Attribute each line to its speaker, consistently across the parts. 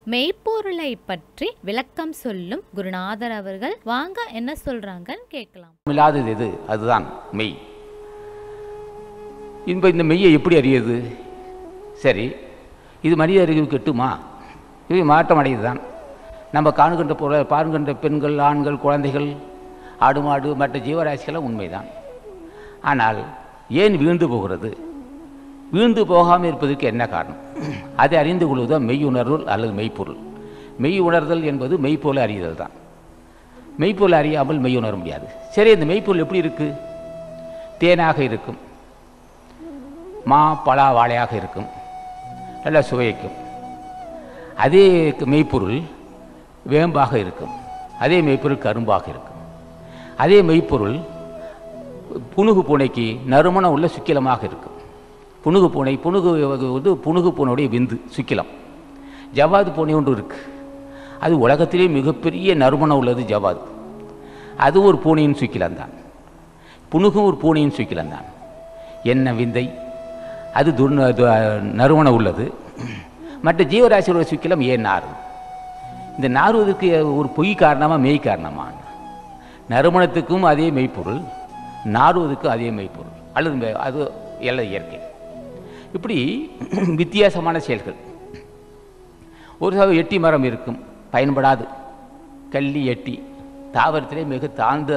Speaker 1: மெய்ப்பொருளை பற்றி விளக்கம் சொல்லும் குருநாதர் அவர்கள் வாங்க என்ன சொல்றாங்கன்னு கேட்கலாம்
Speaker 2: இல்லாதது எது அதுதான் மெய் இப்போ இந்த மெய்யை எப்படி அறியுது சரி இது மனித அறிவு கெட்டுமா இது மாற்றம் அடையுது தான் நம்ம காணுகின்ற பொருளை பார்க்கின்ற பெண்கள் ஆண்கள் குழந்தைகள் ஆடு மாடு மற்ற ஜீவராசிகளும் உண்மைதான் ஆனால் ஏன் வீழ்ந்து போகிறது வீழ்ந்து போகாமல் இருப்பதற்கு என்ன காரணம் அதை அறிந்து கொள்வதுதான் மெய் உணர்வு அல்லது மெய்ப்பொருள் மெய் உணர்தல் என்பது மெய்ப்பொருளை அறிதல் தான் மெய்ப்பொருள் அறியாமல் மெய் உணர முடியாது சரி இந்த மெய்ப்பொருள் எப்படி இருக்கு தேனாக இருக்கும் மா பலா வாழையாக இருக்கும் நல்லா சுவைக்கும் அதே மெய்ப்பொருள் வேம்பாக இருக்கும் அதே மெய்ப்பொருள் கரும்பாக இருக்கும் அதே மெய்ப்பொருள் புனுகு பூனைக்கு நறுமணம் உள்ள சுக்கிலமாக இருக்கும் புனுகு பூனை புனுகு வந்து புனுகு பூனையுடைய விந்து சுக்கிலம் ஜவாது பூனை ஒன்று இருக்கு அது உலகத்திலே மிகப்பெரிய நறுமணம் உள்ளது ஜவாது அது ஒரு பூனையின் சுக்கிலம் தான் புனுகும் ஒரு பூனையின் சுக்கிலம் தான் என்ன விந்தை அது துர் து- நறுமணம் உள்ளது மற்ற ஜீவராசியோட சுக்கிலம் ஏன் நாறு இந்த நாறுவதற்கு ஒரு பொய் காரணமா மெய் காரணமா நறுமணத்துக்கும் அதே மெய்ப்பொருள் நாறுவதற்கும் அதே மெய்ப்பொருள் அல்லது மெ- அது எல்லாம் இயற்கை இப்படி வித்தியாசமான செயல்கள் ஒரு சில எட்டி மரம் இருக்கும் பயன்படாது கள்ளி எட்டி தாவரத்திலே மிக தாழ்ந்த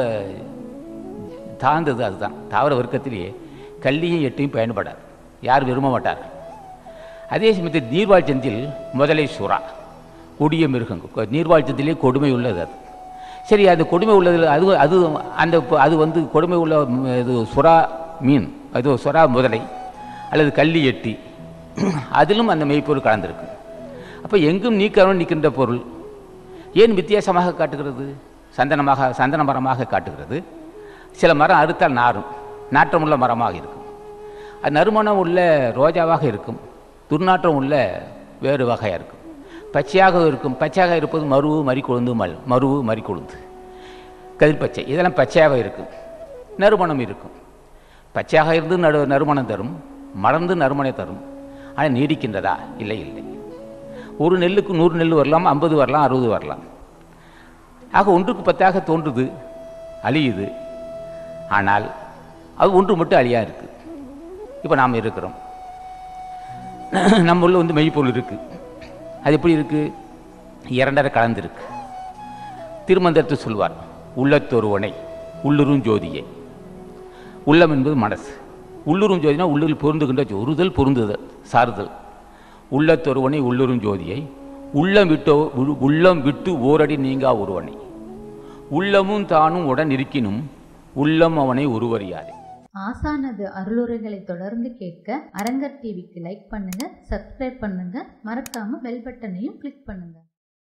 Speaker 2: தாழ்ந்தது அதுதான் தாவர வர்க்கத்திலேயே கள்ளியும் எட்டியும் பயன்படாது யார் விரும்ப மாட்டார் அதே சமயத்தில் நீர்வாழ் சந்தில் முதலை சுறா கொடிய மிருகம் கொ- நீர்வாழ் சந்திலே கொடுமை உள்ளது அது சரி அந்த கொடுமை உள்ளதில் அது அது அந்த ப- அது வந்து கொடுமை உள்ள ம், இது சுறா மீன் அது சுறா முதலை அல்லது கள்ளி எட்டி அதிலும் அந்த மெய்ப்பொருள் கலந்திருக்கு அப்போ எங்கும் நீக்கவன் நிற்கின்ற பொருள் ஏன் வித்தியாசமாக காட்டுகிறது சந்தனமாக சந்தன மரமாக காட்டுகிறது சில மரம் அறுத்தால் நாரும் நாற்றமுள்ள மரமாக இருக்கும் அது நறுமணம் உள்ள ரோஜாவாக இருக்கும் துர்நாற்றம் உள்ள வேறு வகையாக இருக்கும் பச்சையாக இருக்கும் பச்சையாக இருப்பது மருவு மறிக்கொழுந்து மல் மருவு மறிக்கொழுந்து கதிர்பச்சை இதெல்லாம் பச்சையாக இருக்கும் நறுமணம் இருக்கும் பச்சையாக இருந்து நடு நறுமணம் தரும் மலர்ந்து நறுமணம் தரும் ஆனால் நீடிக்கின்றதா இல்லை இல்லை ஒரு நெல்லுக்கு நூறு நெல் வரலாம் ஐம்பது வரலாம் அறுபது வரலாம் ஆக ஒன்றுக்கு பத்தாக தோன்றுது அழியுது ஆனால் அது ஒன்று மட்டும் அழியா இருக்கு இப்போ நாம் இருக்கிறோம் நம்ம உள்ள வந்து மெய்ப்பொருள் இருக்கு அது எப்படி இருக்கு இரண்டரை கலந்திருக்கு திருமந்திரத்தை சொல்வார் உள்ளத்தொருவனை உள்ளுரும் ஜோதியை உள்ளம் என்பது மனசு உள்ளுரும் ஜோதினா உள்ளில் பொருந்துகின்ற ஜோ- உறுதல் பொருந்துதல் சாறுதல் உள்ளத்தொருவனை உள்ளுரும் ஜோதியை உள்ளம் விட்டோ உள்- உள்ளம் விட்டு ஓரடி நீங்கா ஒருவனை உள்ளமும் தானும் உடன் இருக்கினும் உள்ளம் அவனை உருவறியாதே
Speaker 3: ஆசானது அருளுரைகளை தொடர்ந்து கேட்க அரங்கர் டிவிக்கு லைக் பண்ணுங்க சப்ஸ்கிரைப் பண்ணுங்க மறக்காம பெல் பட்டனையும் கிளிக் பண்ணுங்க